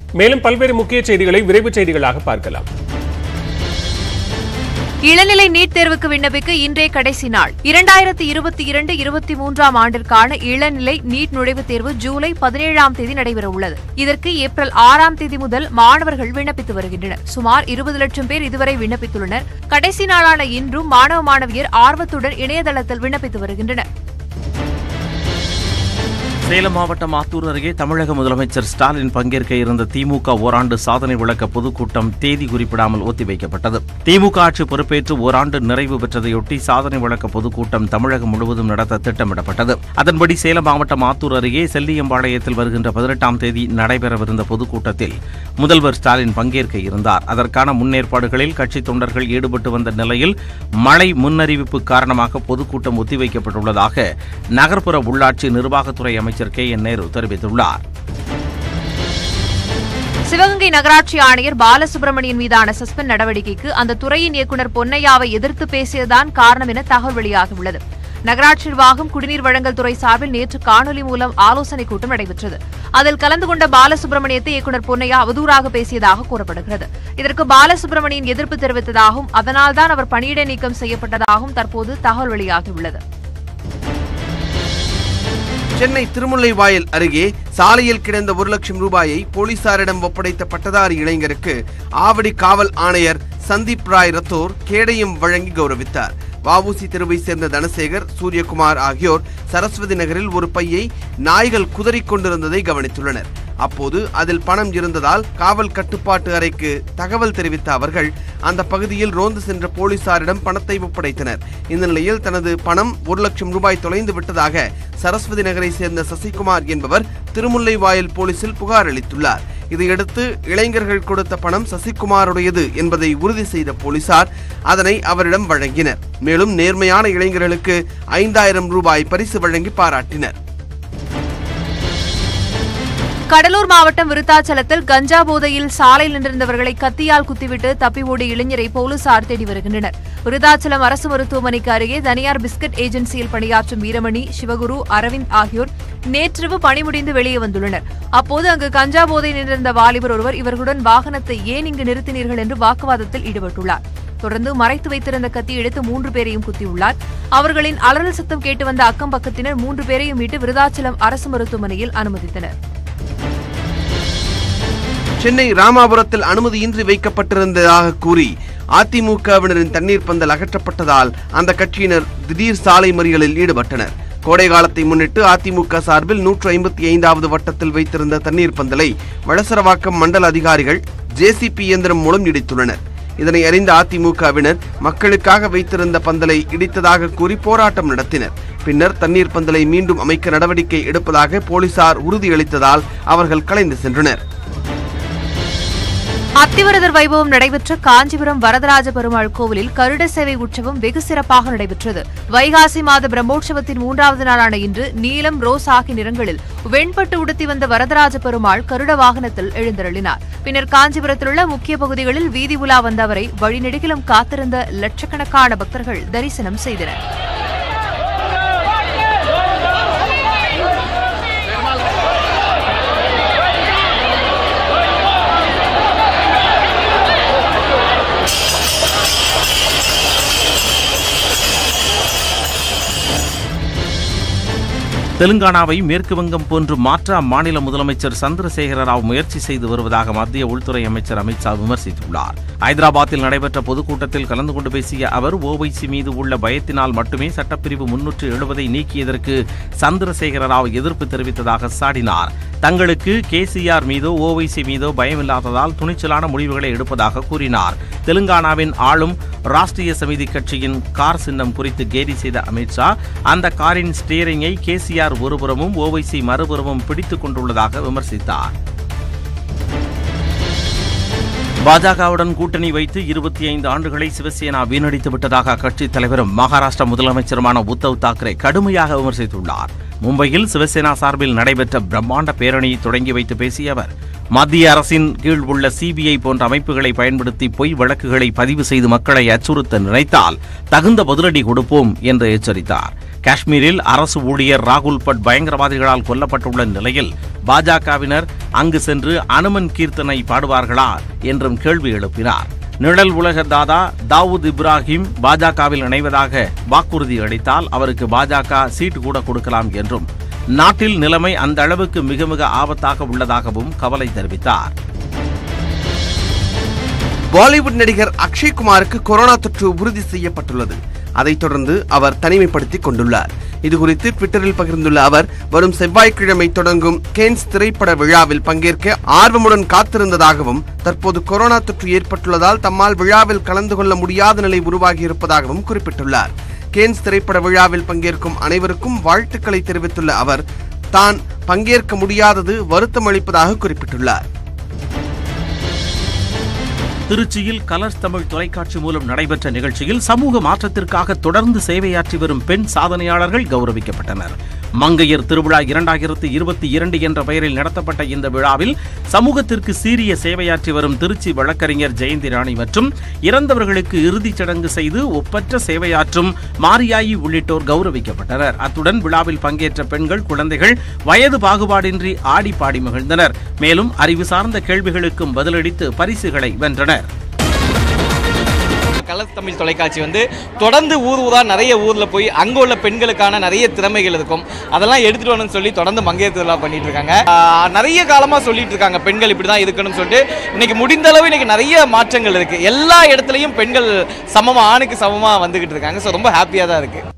மேலும் பல்வேறு முக்கிய செய்திகளை விரைவு செய்திகளாக பார்க்கலாம் இளநிலை நீட் தேர்வுக்கு விண்ணப்பிக்க இன்றே கடைசி நாள் இரண்டாயிரத்தி இருபத்தி இரண்டு இருபத்தி மூன்றாம் ஆண்டிற்கான இளநிலை நீட் நுழைவுத் தேர்வு ஜூலை பதினேழாம் தேதி நடைபெறவுள்ளது இதற்கு ஏப்ரல் ஆறாம் தேதி முதல் மாணவர்கள் விண்ணப்பித்து வருகின்றனர் சுமார் இருபது லட்சம் பேர் இதுவரை விண்ணப்பித்துள்ளனர் கடைசி நாளான இன்றும் மாணவ மாணவியர் ஆர்வத்துடன் இணையதளத்தில் விண்ணப்பித்து வருகின்றனர் சேலம் மாவட்டம் ஆத்தூர் அருகே தமிழக முதலமைச்சர் ஸ்டாலின் பங்கேற்க இருந்த திமுக ஓராண்டு சாதனை விளக்க பொதுக்கூட்டம் தேதி குறிப்பிடாமல் ஒத்திவைக்கப்பட்டது திமுக ஆட்சி பொறுப்பேற்று ஓராண்டு நிறைவு பெற்றதையொட்டி சாதனை விளக்க பொதுக்கூட்டம் தமிழகம் முழுவதும் நடத்த திட்டமிடப்பட்டது அதன்படி சேலம் மாவட்டம் ஆத்தூர் அருகே செல்லியம்பாளையத்தில் வருகின்ற பதினெட்டாம் தேதி நடைபெறவிருந்த பொதுக்கூட்டத்தில் முதல்வர் ஸ்டாலின் பங்கேற்க இருந்தார் அதற்கான முன்னேற்பாடுகளில் கட்சி தொண்டர்கள் ஈடுபட்டு வந்த நிலையில் மழை முன்னறிவிப்பு காரணமாக பொதுக்கூட்டம் ஒத்திவைக்கப்பட்டுள்ளதாக நகர்ப்புற உள்ளாட்சி நிர்வாகத்துறை அமைச்சர் கே என் நேரு தெரிவித்துள்ளார் சிவகங்கை நகராட்சி ஆணையர் பாலசுப்ரமணியன் மீதான சஸ்பெண்ட் நடவடிக்கைக்கு அந்த துறையின் இயக்குநர் பொன்னையாவை எதிர்த்து பேசியதுதான் காரணம் என தகவல் வெளியாகியுள்ளது நகராட்சி நிர்வாகம் குடிநீர் வழங்கல் துறை சார்பில் நேற்று காணொலி மூலம் ஆலோசனைக் கூட்டம் நடைபெற்றது அதில் கலந்து கொண்ட பாலசுப்ரமணியத்தை இயக்குநர் பொன்னையா அவதூறாக பேசியதாக கூறப்படுகிறது இதற்கு பாலசுப்ரமணியன் எதிர்ப்பு தெரிவித்ததாகவும் அதனால்தான் அவர் பணியிடை நீக்கம் செய்யப்பட்டதாகவும் தற்போது தகவல் வெளியாகியுள்ளது சென்னை திருமுல்லைவாயல் அருகே சாலையில் கிடந்த ஒரு லட்சம் ரூபாயை போலீசாரிடம் ஒப்படைத்த பட்டதாரி இளைஞருக்கு ஆவடி காவல் ஆணையர் சந்தீப் ராய் ரத்தோர் கேடயம் வழங்கி கௌரவித்தார் வஉசி தெருவை சேர்ந்த தனசேகர் சூரியகுமார் ஆகியோர் சரஸ்வதி நகரில் ஒரு பையை நாய்கள் குதறிக் கொண்டிருந்ததை கவனித்துள்ளனர் அப்போது அதில் பணம் இருந்ததால் காவல் கட்டுப்பாட்டு அறைக்கு தகவல் தெரிவித்த அவர்கள் அந்த பகுதியில் ரோந்து சென்ற போலீசாரிடம் பணத்தை ஒப்படைத்தனர் இந்த நிலையில் தனது பணம் ஒரு லட்சம் ரூபாய் தொலைந்து விட்டதாக சரஸ்வதி நகரை சேர்ந்த சசிகுமார் என்பவர் திருமுல்லைவாயல் போலீசில் புகார் அளித்துள்ளார் இதையடுத்து இளைஞர்கள் கொடுத்த பணம் சசிகுமாருடையது என்பதை உறுதி செய்த போலீசார் அதனை அவரிடம் வழங்கினர் மேலும் நேர்மையான இளைஞர்களுக்கு ஐந்தாயிரம் ரூபாய் பரிசு வழங்கி பாராட்டினர் கடலூர் மாவட்டம் விருத்தாச்சலத்தில் கஞ்சா போதையில் சாலையில் நின்றிருந்தவர்களை கத்தியால் குத்திவிட்டு தப்பி ஓடிய இளைஞரை போலீசார் தேடி வருகின்றனர் விருத்தாச்சலம் அரசு மருத்துவமனைக்கு அருகே தனியார் பிஸ்கட் ஏஜென்சியில் பணியாற்றும் வீரமணி சிவகுரு அரவிந்த் ஆகியோர் நேற்றிரவு பணி முடிந்து வெளியே வந்துள்ளனர் அப்போது அங்கு கஞ்சா போதை நின்றிருந்த வாலிபர் ஒருவர் இவர்களுடன் வாகனத்தை ஏன் இங்கு நிறுத்தினீர்கள் என்று வாக்குவாதத்தில் ஈடுபட்டுள்ளார் தொடர்ந்து மறைத்து வைத்திருந்த கத்தி எடுத்து மூன்று பேரையும் குத்தியுள்ளார் அவர்களின் அலறல் சத்தம் கேட்டு வந்த அக்கம் பக்கத்தினர் மூன்று பேரையும் மீட்டு விருதாச்சலம் அரசு மருத்துவமனையில் அனுமதித்தனர் சென்னை ராமாபுரத்தில் அனுமதியின்றி வைக்கப்பட்டிருந்ததாக கூறி அதிமுகவினரின் தண்ணீர் பந்தல் அகற்றப்பட்டதால் அந்த கட்சியினர் திடீர் சாலை மறியலில் ஈடுபட்டனர் கோடை காலத்தை முன்னிட்டு அதிமுக சார்பில் நூற்று ஐம்பத்தி ஐந்தாவது வட்டத்தில் வைத்திருந்த தண்ணீர் பந்தலை வளசரவாக்கம் மண்டல அதிகாரிகள் ஜேசிபி இயந்திரம் மூலம் இடித்துள்ளனர் இதனை அறிந்த அதிமுகவினர் மக்களுக்காக வைத்திருந்த பந்தலை இடித்ததாக கூறி போராட்டம் நடத்தினர் பின்னர் தண்ணீர் பந்தலை மீண்டும் அமைக்க நடவடிக்கை எடுப்பதாக போலீசார் உறுதியளித்ததால் அவர்கள் கலைந்து சென்றனர் அத்திவரதர் வைபவம் நடைபெற்ற காஞ்சிபுரம் வரதராஜ பெருமாள் கோவிலில் கருட சேவை உற்சவம் வெகு சிறப்பாக நடைபெற்றது வைகாசி மாத பிரம்மோற்சவத்தின் மூன்றாவது நாளான இன்று நீலம் ரோஸ் ஆகிய நிறங்களில் வெண்பட்டு உடுத்தி வந்த வரதராஜ பெருமாள் கருட வாகனத்தில் எழுந்தருளினார் பின்னர் காஞ்சிபுரத்தில் உள்ள முக்கிய பகுதிகளில் வீதி உலா வந்த அவரை வழிநெடுகிலும் காத்திருந்த லட்சக்கணக்கான பக்தர்கள் தரிசனம் செய்தனர் தெலுங்கானாவை மேற்கு வங்கம் போன்று மாற்ற அம்மாநில முதலமைச்சர் சந்திரசேகர ராவ் முயற்சி செய்து வருவதாக மத்திய உள்துறை அமைச்சர் அமித்ஷா விமர்சித்துள்ளார் ஐதராபாத்தில் நடைபெற்ற பொதுக்கூட்டத்தில் கலந்து கொண்டு பேசிய அவர் ஓவைசி மீது உள்ள பயத்தினால் மட்டுமே சட்டப்பிரிவு முன்னூற்று எழுபதை நீக்கியதற்கு சந்திரசேகர ராவ் எதிர்ப்பு தெரிவித்ததாக சாடினார் தங்களுக்கு கேசிஆர் மீதோ ஓவைசி மீதோ பயமில்லாததால் துணிச்சலான முடிவுகளை எடுப்பதாக கூறினார் தெலுங்கானாவின் ஆளும் ராஷ்டிரிய சமிதி கட்சியின் கார் சின்னம் குறித்து கேலி செய்த அமித்ஷா அந்த காரின் ஸ்டியரிங்கை கேசிஆர் ஒருபுறமும் ஓவைசி மறுபுறமும் பிடித்துக் கொண்டுள்ளதாக விமர்சித்தார் பாஜகவுடன் கூட்டணி வைத்து இருபத்தி ஐந்து ஆண்டுகளை சிவசேனா வீணடித்து விட்டதாக அக்கட்சித் தலைவரும் மகாராஷ்டிர முதலமைச்சருமான உத்தவ் தாக்கரே கடுமையாக விமர்சித்துள்ளார் மும்பையில் சிவசேனா சார்பில் நடைபெற்ற பிரம்மாண்ட பேரணியை தொடங்கி வைத்து பேசிய அவர் மத்திய அரசின் கீழ் உள்ள சிபிஐ போன்ற அமைப்புகளை பயன்படுத்தி பொய் வழக்குகளை பதிவு செய்து மக்களை அச்சுறுத்த நினைத்தால் தகுந்த பதிலடி கொடுப்போம் என்று எச்சரித்தார் காஷ்மீரில் அரசு ஊழியர் ராகுல் பட் பயங்கரவாதிகளால் கொல்லப்பட்டுள்ள நிலையில் பாஜகவினர் அங்கு சென்று அனுமன் கீர்த்தனை பாடுவார்களா என்றும் கேள்வி எழுப்பினார் நிழல் உலக தாதா தாவூத் இப்ராஹிம் பாஜகவில் இணைவதாக வாக்குறுதி அளித்தால் அவருக்கு பாஜக சீட்டு கூட கொடுக்கலாம் என்றும் நாட்டில் நிலைமை அந்த அளவுக்கு மிக மிக ஆபத்தாக உள்ளதாகவும் கவலை தெரிவித்தார் பாலிவுட் நடிகர் அக்ஷய் குமாருக்கு கொரோனா தொற்று உறுதி செய்யப்பட்டுள்ளது அதைத் தொடர்ந்து அவர் தனிமைப்படுத்திக் கொண்டுள்ளார் இதுகுறித்து ட்விட்டரில் பகிர்ந்துள்ள அவர் வரும் செவ்வாய்க்கிழமை தொடங்கும் கேன்ஸ் திரைப்பட விழாவில் பங்கேற்க ஆர்வமுடன் காத்திருந்ததாகவும் தற்போது கொரோனா தொற்று ஏற்பட்டுள்ளதால் தம்மால் விழாவில் கலந்து கொள்ள முடியாத நிலை உருவாகியிருப்பதாகவும் குறிப்பிட்டுள்ளார் கேன்ஸ் திரைப்பட விழாவில் பங்கேற்கும் அனைவருக்கும் வாழ்த்துக்களை தெரிவித்துள்ள அவர் தான் பங்கேற்க முடியாதது வருத்தம் அளிப்பதாக குறிப்பிட்டுள்ளார் திருச்சியில் கலர்ஸ் தமிழ் தொலைக்காட்சி மூலம் நடைபெற்ற நிகழ்ச்சியில் சமூக மாற்றத்திற்காக தொடர்ந்து சேவையாற்றி வரும் பெண் சாதனையாளர்கள் கௌரவிக்கப்பட்டனர் மங்கையர் திருவிழா இரண்டாயிரத்து இருபத்தி இரண்டு என்ற பெயரில் நடத்தப்பட்ட இந்த விழாவில் சமூகத்திற்கு சீரிய சேவையாற்றி வரும் திருச்சி வழக்கறிஞர் ஜெயந்தி ராணி மற்றும் இறந்தவர்களுக்கு இறுதிச் சடங்கு செய்து ஒப்பற்ற சேவையாற்றும் மாரியாயி உள்ளிட்டோர் கௌரவிக்கப்பட்டனர் அத்துடன் விழாவில் பங்கேற்ற பெண்கள் குழந்தைகள் வயது பாகுபாடின்றி ஆடி பாடி மகிழ்ந்தனர் மேலும் அறிவு சார்ந்த கேள்விகளுக்கும் பதிலளித்து பரிசுகளை வென்றனர் கலர்ஸ் தமிழ் தொலைக்காட்சி வந்து தொடர்ந்து ஊர் ஊரா நிறைய ஊரில் போய் அங்கே உள்ள பெண்களுக்கான நிறைய திறமைகள் இருக்கும் அதெல்லாம் எடுத்துகிட்டு வரணும்னு சொல்லி தொடர்ந்து மங்கையர்லாம் பண்ணிட்டு இருக்காங்க ஆஹ் நிறைய காலமாக சொல்லிட்டு இருக்காங்க பெண்கள் இப்படி தான் இருக்கணும்னு சொல்லிட்டு இன்னைக்கு முடிந்த அளவு இன்னைக்கு நிறைய மாற்றங்கள் இருக்குது எல்லா இடத்துலையும் பெண்கள் சமமாக ஆணுக்கு சமமாக வந்துக்கிட்டு இருக்காங்க ஸோ ரொம்ப ஹாப்பியாக தான் இருக்குது